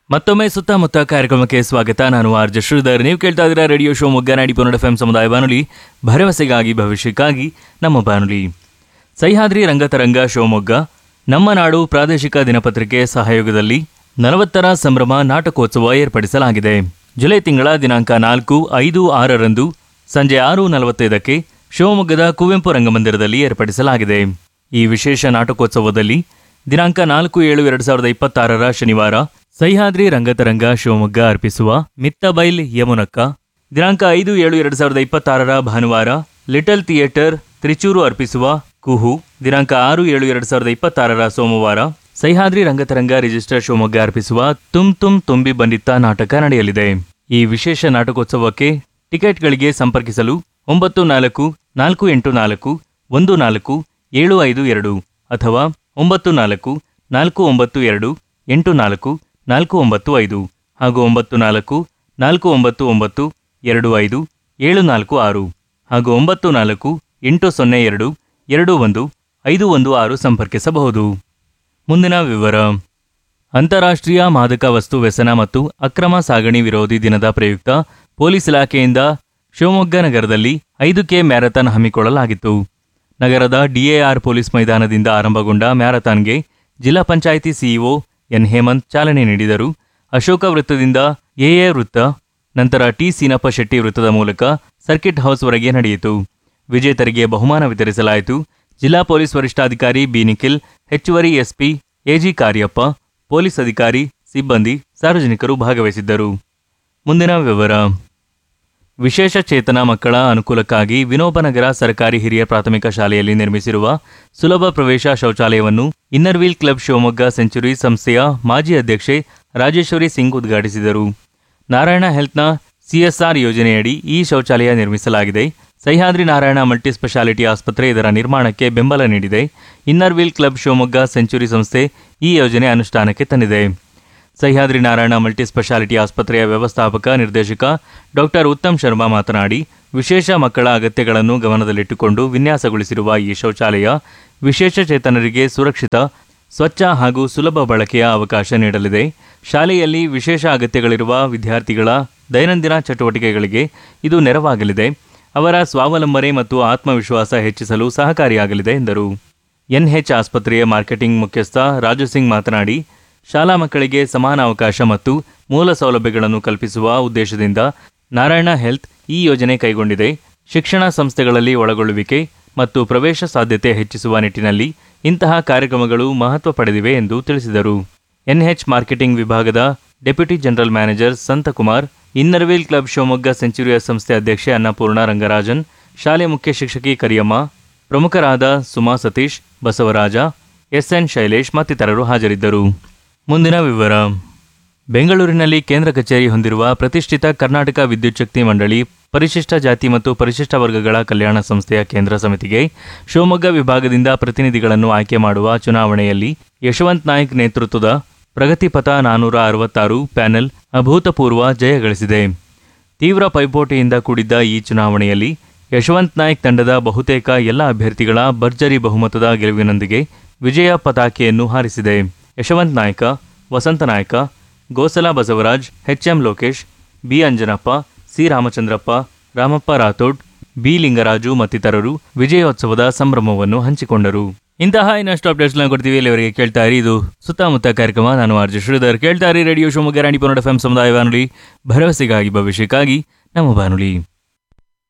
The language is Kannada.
ಮತ್ತೊಮ್ಮೆ ಸುತ್ತಮುತ್ತ ಕಾರ್ಯಕ್ರಮಕ್ಕೆ ಸ್ವಾಗತ ನಾನು ಆರ್ ಜೆ ಶ್ರೀಧರ್ ನೀವು ಕೇಳ್ತಾ ಇದ್ದೀರಾ ರೇಡಿಯೋ ಶೋ ಮುಗ್ಗನಾಡಿ ಪುನಡ ಎಫ್ ಸಮುದಾಯ ಬಾನುಲಿ ಭರವಸೆಗಾಗಿ ಭವಿಷ್ಯಕ್ಕಾಗಿ ನಮ್ಮ ಬಾನುಲಿ ಸಹ್ಯಾದ್ರಿ ರಂಗತರಂಗ ಶಿವಮೊಗ್ಗ ನಮ್ಮ ನಾಡು ಪ್ರಾದೇಶಿಕ ದಿನಪತ್ರಿಕೆ ಸಹಯೋಗದಲ್ಲಿ ನಲವತ್ತರ ಸಂಭ್ರಮ ನಾಟಕೋತ್ಸವ ಏರ್ಪಡಿಸಲಾಗಿದೆ ಜುಲೈ ತಿಂಗಳ ದಿನಾಂಕ ನಾಲ್ಕು ಐದು ಆರರಂದು ಸಂಜೆ ಆರು ನಲವತ್ತೈದಕ್ಕೆ ಶಿವಮೊಗ್ಗದ ಕುವೆಂಪು ರಂಗಮಂದಿರದಲ್ಲಿ ಏರ್ಪಡಿಸಲಾಗಿದೆ ಈ ವಿಶೇಷ ನಾಟಕೋತ್ಸವದಲ್ಲಿ ದಿನಾಂಕ ನಾಲ್ಕು ಏಳು ಎರಡು ಸಾವಿರದ ಇಪ್ಪತ್ತಾರರ ಶನಿವಾರ ಸಹ್ಯಾದ್ರಿ ರಂಗತರಂಗ ಶಿವಮೊಗ್ಗ ಅರ್ಪಿಸುವ ಮಿತ್ತಬೈಲ್ ಯಮುನಕ್ಕ ದಿನಾಂಕ ಐದು ಏಳು ಎರಡು ಸಾವಿರದ ಇಪ್ಪತ್ತಾರರ ಭಾನುವಾರ ಲಿಟಲ್ ಥಿಯೇಟರ್ ತ್ರಿಚೂರು ಅರ್ಪಿಸುವ ಕುಹು ದಿನಾಂಕ ಆರು ಏಳು ಎರಡು ಸಾವಿರದ ಇಪ್ಪತ್ತಾರರ ಸೋಮವಾರ ಸಹ್ಯಾದ್ರಿ ರಂಗತರಂಗ ರಿಜಿಸ್ಟರ್ ಶಿವಮೊಗ್ಗ ಅರ್ಪಿಸುವ ತುಮ್ ತುಮ್ ತುಂಬಿ ಬಂದಿತ್ತ ನಾಟಕ ನಡೆಯಲಿದೆ ಈ ವಿಶೇಷ ನಾಟಕೋತ್ಸವಕ್ಕೆ ಟಿಕೆಟ್ಗಳಿಗೆ ಸಂಪರ್ಕಿಸಲು ಒಂಬತ್ತು ನಾಲ್ಕು ನಾಲ್ಕು ಎಂಟು ನಾಲ್ಕು ಒಂದು ನಾಲ್ಕು ಏಳು ಐದು ಎರಡು ಅಥವಾ ಒಂಬತ್ತು ನಾಲ್ಕು ನಾಲ್ಕು ಒಂಬತ್ತು ಎರಡು ಎಂಟು ನಾಲ್ಕು ನಾಲ್ಕು ಒಂಬತ್ತು ಐದು ಹಾಗೂ ಒಂಬತ್ತು ನಾಲ್ಕು ನಾಲ್ಕು ಒಂಬತ್ತು ಒಂಬತ್ತು ಎರಡು ಐದು ಏಳು ನಾಲ್ಕು ಆರು ಹಾಗೂ ಒಂಬತ್ತು ನಾಲ್ಕು ಎಂಟು ಸೊನ್ನೆ ಎರಡು ಎರಡು ಒಂದು ಐದು ಒಂದು ಆರು ಸಂಪರ್ಕಿಸಬಹುದು ಮುಂದಿನ ವಿವರ ಅಂತಾರಾಷ್ಟ್ರೀಯ ಮಾದಕ ವಸ್ತು ವ್ಯಸನ ಮತ್ತು ಅಕ್ರಮ ಸಾಗಣೆ ವಿರೋಧಿ ದಿನದ ಪ್ರಯುಕ್ತ ಪೊಲೀಸ್ ಇಲಾಖೆಯಿಂದ ಶಿವಮೊಗ್ಗ ನಗರದಲ್ಲಿ ಐದು ಕೆ ಮ್ಯಾರಥಾನ್ ಹಮ್ಮಿಕೊಳ್ಳಲಾಗಿತ್ತು ನಗರದ ಡಿಎಆರ್ ಪೊಲೀಸ್ ಮೈದಾನದಿಂದ ಆರಂಭಗೊಂಡ ಮ್ಯಾರಥಾನ್ಗೆ ಜಿಲ್ಲಾ ಪಂಚಾಯಿತಿ ಸಿಇಒ ಎನ್ ಹೇಮಂತ್ ಚಾಲನೆ ನೀಡಿದರು ಅಶೋಕ ವೃತ್ತದಿಂದ ಎಎ ವೃತ್ತ ನಂತರ ಟಿ ಸೀನಪ್ಪ ಶೆಟ್ಟಿ ವೃತ್ತದ ಮೂಲಕ ಸರ್ಕಿಟ್ ಹೌಸ್ವರೆಗೆ ನಡೆಯಿತು ವಿಜೇತರಿಗೆ ಬಹುಮಾನ ವಿತರಿಸಲಾಯಿತು ಜಿಲ್ಲಾ ಪೊಲೀಸ್ ವರಿಷ್ಠಾಧಿಕಾರಿ ಬಿ ನಿಖಿಲ್ ಹೆಚ್ಚುವರಿ ಎಸ್ಪಿ ಎಜಿ ಕಾರ್ಯಪ್ಪ ಪೊಲೀಸ್ ಅಧಿಕಾರಿ ಸಿಬ್ಬಂದಿ ಸಾರ್ವಜನಿಕರು ಭಾಗವಹಿಸಿದ್ದರು ಮುಂದಿನ ವಿವರ ವಿಶೇಷ ಚೇತನ ಮಕ್ಕಳ ಅನುಕೂಲಕ್ಕಾಗಿ ವಿನೋಬನಗರ ಸರ್ಕಾರಿ ಹಿರಿಯ ಪ್ರಾಥಮಿಕ ಶಾಲೆಯಲ್ಲಿ ನಿರ್ಮಿಸಿರುವ ಸುಲಭ ಪ್ರವೇಶ ಶೌಚಾಲಯವನ್ನು ಇನ್ನರ್ವೀಲ್ ಕ್ಲಬ್ ಶಿವಮೊಗ್ಗ ಸೆಂಚುರಿ ಸಂಸ್ಥೆಯ ಮಾಜಿ ಅಧ್ಯಕ್ಷೆ ರಾಜೇಶ್ವರಿ ಸಿಂಗ್ ಉದ್ಘಾಟಿಸಿದರು ನಾರಾಯಣ ಹೆಲ್ತ್ನ ಸಿಎಸ್ಆರ್ ಯೋಜನೆಯಡಿ ಈ ಶೌಚಾಲಯ ನಿರ್ಮಿಸಲಾಗಿದೆ ಸಹ್ಯಾದ್ರಿ ನಾರಾಯಣ ಮಲ್ಟಿ ಸ್ಪೆಷಾಲಿಟಿ ಆಸ್ಪತ್ರೆ ಇದರ ನಿರ್ಮಾಣಕ್ಕೆ ಬೆಂಬಲ ನೀಡಿದೆ ಇನ್ನರ್ವೀಲ್ ಕ್ಲಬ್ ಶಿವಮೊಗ್ಗ ಸೆಂಚುರಿ ಸಂಸ್ಥೆ ಈ ಯೋಜನೆ ಅನುಷ್ಠಾನಕ್ಕೆ ತಂದಿದೆ ಸಹ್ಯಾದ್ರಿ ನಾರಾಯಣ ಮಲ್ಟಿ ಸ್ಪೆಷಾಲಿಟಿ ಆಸ್ಪತ್ರೆಯ ವ್ಯವಸ್ಥಾಪಕ ನಿರ್ದೇಶಕ ಡಾಕ್ಟರ್ ಉತ್ತಮ್ ಶರ್ಮಾ ಮಾತನಾಡಿ ವಿಶೇಷ ಮಕ್ಕಳ ಅಗತ್ಯಗಳನ್ನು ಗಮನದಲ್ಲಿಟ್ಟುಕೊಂಡು ವಿನ್ಯಾಸಗೊಳಿಸಿರುವ ಈ ಶೌಚಾಲಯ ವಿಶೇಷ ಚೇತನರಿಗೆ ಸುರಕ್ಷಿತ ಸ್ವಚ್ಛ ಹಾಗೂ ಸುಲಭ ಬಳಕೆಯ ಅವಕಾಶ ನೀಡಲಿದೆ ಶಾಲೆಯಲ್ಲಿ ವಿಶೇಷ ಅಗತ್ಯಗಳಿರುವ ವಿದ್ಯಾರ್ಥಿಗಳ ದೈನಂದಿನ ಚಟುವಟಿಕೆಗಳಿಗೆ ಇದು ನೆರವಾಗಲಿದೆ ಅವರ ಸ್ವಾವಲಂಬನೆ ಮತ್ತು ಆತ್ಮವಿಶ್ವಾಸ ಹೆಚ್ಚಿಸಲು ಸಹಕಾರಿಯಾಗಲಿದೆ ಎಂದರು ಎನ್ಎಚ್ ಆಸ್ಪತ್ರೆಯ ಮಾರ್ಕೆಟಿಂಗ್ ಮುಖ್ಯಸ್ಥ ರಾಜು ಸಿಂಗ್ ಮಾತನಾಡಿ ಶಾಲಾ ಮಕ್ಕಳಿಗೆ ಸಮಾನ ಅವಕಾಶ ಮತ್ತು ಮೂಲ ಸೌಲಭ್ಯಗಳನ್ನು ಕಲ್ಪಿಸುವ ಉದ್ದೇಶದಿಂದ ನಾರಾಯಣ ಹೆಲ್ತ್ ಈ ಯೋಜನೆ ಕೈಗೊಂಡಿದೆ ಶಿಕ್ಷಣ ಸಂಸ್ಥೆಗಳಲ್ಲಿ ಒಳಗೊಳ್ಳುವಿಕೆ ಮತ್ತು ಪ್ರವೇಶ ಸಾಧ್ಯತೆ ಹೆಚ್ಚಿಸುವ ನಿಟ್ಟಿನಲ್ಲಿ ಇಂತಹ ಕಾರ್ಯಕ್ರಮಗಳು ಮಹತ್ವ ಪಡೆದಿವೆ ಎಂದು ತಿಳಿಸಿದರು ಎನ್ಎಚ್ ಮಾರ್ಕೆಟಿಂಗ್ ವಿಭಾಗದ deputy general manager Santhkumar Inner Wheel club Shivamogga ಸೆಂಚುರಿಯ ಸಂಸ್ಥೆ ಅಧ್ಯಕ್ಷೆ ಅನ್ನಪೂರ್ಣ ರಂಗರಾಜನ್ ಶಾಲೆ ಮುಖ್ಯ ಶಿಕ್ಷಕಿ ಕರಿಯಮ್ಮ ಪ್ರಮುಖರಾದ ಸುಮಾ ಸತೀಶ್ ಬಸವರಾಜ ಎಸ್ಎನ್ ಶೈಲೇಶ್ ಮತ್ತಿತರರು ಹಾಜರಿದ್ದರು ಮುಂದಿನ ವಿವರ ಬೆಂಗಳೂರಿನಲ್ಲಿ ಕೇಂದ್ರ ಕಚೇರಿ ಹೊಂದಿರುವ ಪ್ರತಿಷ್ಠಿತ ಕರ್ನಾಟಕ ವಿದ್ಯುತ್ ಶಕ್ತಿ ಮಂಡಳಿ ಪರಿಶಿಷ್ಟ ಜಾತಿ ಮತ್ತು ಪರಿಶಿಷ್ಟ ವರ್ಗಗಳ ಕಲ್ಯಾಣ ಸಂಸ್ಥೆಯ ಕೇಂದ್ರ ಸಮಿತಿಗೆ ಶಿವಮೊಗ್ಗ ವಿಭಾಗದಿಂದ ಪ್ರತಿನಿಧಿಗಳನ್ನು ಆಯ್ಕೆ ಮಾಡುವ ಚುನಾವಣೆಯಲ್ಲಿ ಯಶವಂತ್ ನಾಯ್ಕ್ ನೇತೃತ್ವದ ಪ್ರಗತಿಪಥ ನಾನೂರ ಅರವತ್ತಾರು ಪ್ಯಾನೆಲ್ ಅಭೂತಪೂರ್ವ ಜಯ ಗಳಿಸಿದೆ ತೀವ್ರ ಪೈಪೋಟಿಯಿಂದ ಕೂಡಿದ್ದ ಈ ಚುನಾವಣೆಯಲ್ಲಿ ಯಶವಂತ್ ನಾಯ್ಕ್ ತಂಡದ ಬಹುತೇಕ ಎಲ್ಲ ಅಭ್ಯರ್ಥಿಗಳ ಭರ್ಜರಿ ಬಹುಮತದ ಗೆಲುವಿನೊಂದಿಗೆ ವಿಜಯ ಪತಾಕೆಯನ್ನು ಹಾರಿಸಿದೆ Yashwant Naik Vasantha Naik Gosala Basavaraj H M Lokesh B Anjanappa C Ramachandrappa Ramappa Rathod B Lingaraju ಮತ್ತಿತರರು ವಿಜಯೋತ್ಸವದ ಸಂಭ್ರಮವನ್ನು ಹಂಚಿಕೊಂಡರು ಇಂತಹ ಇನ್ನಷ್ಟು ಅಪ್ಡೇಟ್ಸ್ನ ಕೊಡ್ತೀವಿ ಇಲ್ಲಿವರೆಗೆ ಕೇಳ್ತಾ ಇರಿ ಇದು ಸುತ್ತಮುತ್ತ ಕಾರ್ಯಕ್ರಮ ನಾನು ಆರ್ಜಿ ಶ್ರೀಧರ್ ಕೇಳ್ತಾ ಇರಿ ರೇಡಿಯೋ ಶಿವಮೊಗ್ಗ ರಾಣಿ ಪನ್ನಡ ಎಫ್ ಸಮುದಾಯ ಬಾನುಲಿ ಭರವಸೆಗಾಗಿ ಭವಿಷ್ಯಕ್ಕಾಗಿ ನಮ್ಮ ಬಾನುಲಿ